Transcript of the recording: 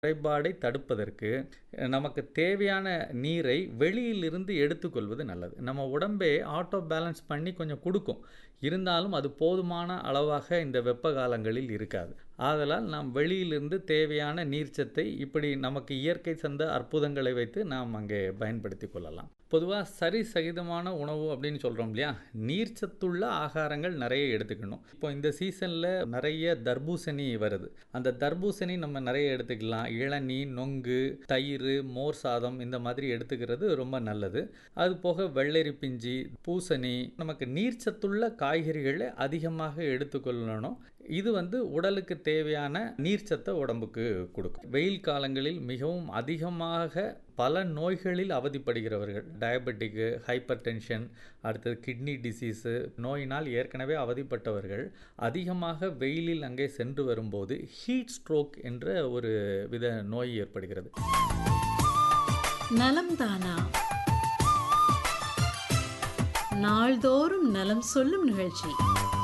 குறைபாடை தடுப்பதற்கு நமக்கு தேவையான நீரை வெளியிலிருந்து எடுத்துக்கொள்வது நல்லது நம்ம உடம்பே ஆட்டோ பேலன்ஸ் பண்ணி கொஞ்சம் கொடுக்கும் இருந்தாலும் அது போதுமான அளவாக இந்த வெப்ப காலங்களில் இருக்காது ஆதலால் நாம் வெளியிலிருந்து தேவையான நீர்ச்சத்தை இப்படி நமக்கு இயற்கை சந்த அற்புதங்களை வைத்து நாம் அங்கே பயன்படுத்தி கொள்ளலாம் பொதுவாக சரி சகிதமான உணவு அப்படின்னு சொல்கிறோம் இல்லையா நீர்ச்சத்துள்ள ஆகாரங்கள் நிறைய எடுத்துக்கணும் இப்போ இந்த சீசனில் நிறைய தர்பூசணி வருது அந்த தர்பூசணி நம்ம நிறைய எடுத்துக்கலாம் இளநீ நொங்கு தயிர் மோர் சாதம் இந்த மாதிரி எடுத்துக்கிறது ரொம்ப நல்லது அது போக வெள்ளரி பிஞ்சி பூசணி நமக்கு நீர்ச்சத்துள்ள காய்கறிகளை அதிகமாக எடுத்துக்கொள்ளணும் இது வந்து உடலுக்கு தேவையான நீர்ச்சத்தை உடம்புக்கு கொடுக்கும் வெயில் காலங்களில் மிகவும் அதிகமாக பல நோய்களில் அவதிப்படுகிறவர்கள் டயபெட்டிக்கு ஹைப்பர் டென்ஷன் அடுத்தது கிட்னி டிசீஸு நோயினால் ஏற்கனவே அவதிப்பட்டவர்கள் அதிகமாக வெயிலில் அங்கே சென்று வரும்போது ஹீட் ஸ்ட்ரோக் என்ற ஒரு வித நோய் ஏற்படுகிறது நலம் தானா நாள்தோறும் நலம் சொல்லும் நிகழ்ச்சி